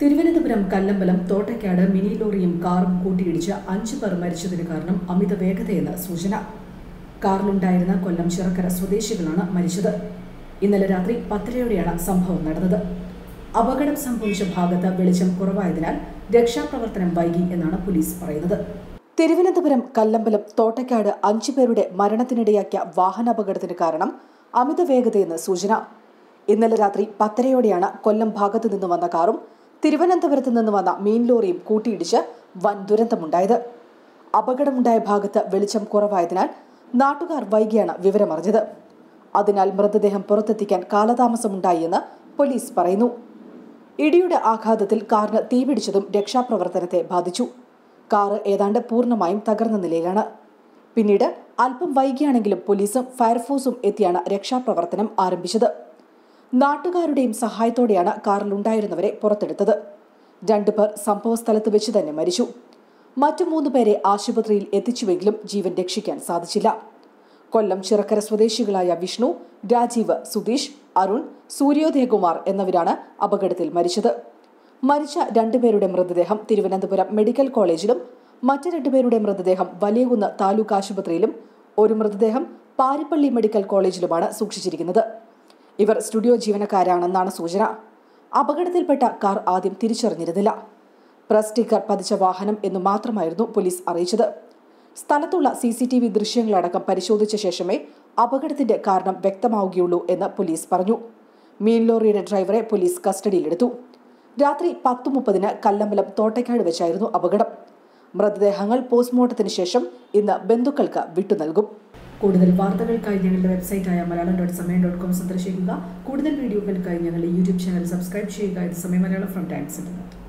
Thiruvananthapuram Kallambalam Thottakkad mini ലോറിയും കാറും കൂട്ടിയിടിച്ച് അഞ്ചു പേർ മരിച്ചതിന് കാരണം അമിത വേഗതയെന്ന് സൂചന കാറിലുണ്ടായിരുന്ന കൊല്ലം ചിറക്കര സ്വദേശികളാണ് മരിച്ചത് ഇന്നലെ രാത്രി പത്തരയോടെയാണ് സംഭവം നടന്നത് അപകടം സംഭവിച്ച ഭാഗത്ത് വെളിച്ചം കുറവായതിനാൽ രക്ഷാപ്രവർത്തനം വൈകി എന്നാണ് പോലീസ് പറയുന്നത് തിരുവനന്തപുരം കല്ലമ്പലം തോട്ടയ്ക്കാട് അഞ്ചു പേരുടെ മരണത്തിനിടയാക്കിയ വാഹനാപകടത്തിന് കാരണം അമിത വേഗതയെന്ന് സൂചന ഇന്നലെ രാത്രി പത്തരയോടെയാണ് കൊല്ലം ഭാഗത്തു നിന്ന് വന്ന കാറും തിരുവനന്തപുരത്ത് നിന്ന് വന്ന മീൻ ലോറിയും കൂട്ടിയിടിച്ച് വൻ ദുരന്തമുണ്ടായത് അപകടമുണ്ടായ ഭാഗത്ത് വെളിച്ചം കുറവായതിനാൽ നാട്ടുകാർ വൈകിയാണ് വിവരമറിഞ്ഞത് അതിനാൽ മൃതദേഹം പുറത്തെത്തിക്കാൻ കാലതാമസമുണ്ടായി എന്ന് പോലീസ് പറയുന്നു ഇടിയുടെ ആഘാതത്തിൽ കാറിന് തീപിടിച്ചതും രക്ഷാപ്രവർത്തനത്തെ ബാധിച്ചു കാറ് ഏതാണ്ട് പൂർണ്ണമായും തകർന്ന നിലയിലാണ് പിന്നീട് അല്പം വൈകിയാണെങ്കിലും പോലീസും ഫയർഫോഴ്സും എത്തിയാണ് രക്ഷാപ്രവർത്തനം ആരംഭിച്ചത് നാട്ടുകാരുടെയും സഹായത്തോടെയാണ് കാറിലുണ്ടായിരുന്നവരെ പുറത്തെടുത്തത് രണ്ടുപേർ സംഭവസ്ഥലത്ത് വെച്ച് തന്നെ മരിച്ചു മറ്റു മൂന്ന് പേരെ ആശുപത്രിയിൽ എത്തിച്ചുവെങ്കിലും ജീവൻ രക്ഷിക്കാൻ സാധിച്ചില്ല കൊല്ലം ചിറക്കര സ്വദേശികളായ വിഷ്ണു രാജീവ് സുധീഷ് അരുൺ സൂര്യോദയകുമാർ എന്നിവരാണ് അപകടത്തിൽ മരിച്ചത് മരിച്ച രണ്ടുപേരുടെ മൃതദേഹം തിരുവനന്തപുരം മെഡിക്കൽ കോളേജിലും മറ്റ് രണ്ടുപേരുടെ മൃതദേഹം വലിയകുന്ന് താലൂക്ക് ആശുപത്രിയിലും ഒരു മൃതദേഹം പാരിപ്പള്ളി മെഡിക്കൽ കോളേജിലുമാണ് സൂക്ഷിച്ചിരിക്കുന്നത് ഇവർ സ്റ്റുഡിയോ ജീവനക്കാരാണെന്നാണ് സൂചന അപകടത്തിൽപ്പെട്ട കാർ ആദ്യം തിരിച്ചറിഞ്ഞിരുന്നില്ല പ്രസ് സ്റ്റിക്കർ പതിച്ച വാഹനം എന്ന് മാത്രമായിരുന്നു പോലീസ് അറിയിച്ചത് സ്ഥലത്തുള്ള സി സി ടി വി ദൃശ്യങ്ങളടക്കം പരിശോധിച്ച ശേഷമേ അപകടത്തിന്റെ കാരണം വ്യക്തമാവുകയുള്ളൂ എന്ന് പോലീസ് പറഞ്ഞു മീൻ ലോറിയുടെ ഡ്രൈവറെ പോലീസ് കസ്റ്റഡിയിലെടുത്തു രാത്രി പത്ത് മുപ്പതിന് കല്ലമ്പലം തോട്ടയ്ക്കാട് വെച്ചായിരുന്നു അപകടം മൃതദേഹങ്ങൾ പോസ്റ്റ്മോർട്ടത്തിന് ശേഷം ഇന്ന് ബന്ധുക്കൾക്ക് വിട്ടു നൽകും കൂടുതൽ വാർത്തകൾക്കായി ഞങ്ങളുടെ വെബ്സൈറ്റായ Malayalam dot Samayam dot com സന്ദർശിക്കുക കൂടുതൽ വീഡിയോകൾക്കായി ഞങ്ങളുടെ യൂട്യൂബ് ചാനൽ സബ്സ്ക്രൈബ് ചെയ്യുക ഇത് സമയം മലയാളം ഫ്രം ടൈംസ് ഇന്റർനെറ്റ്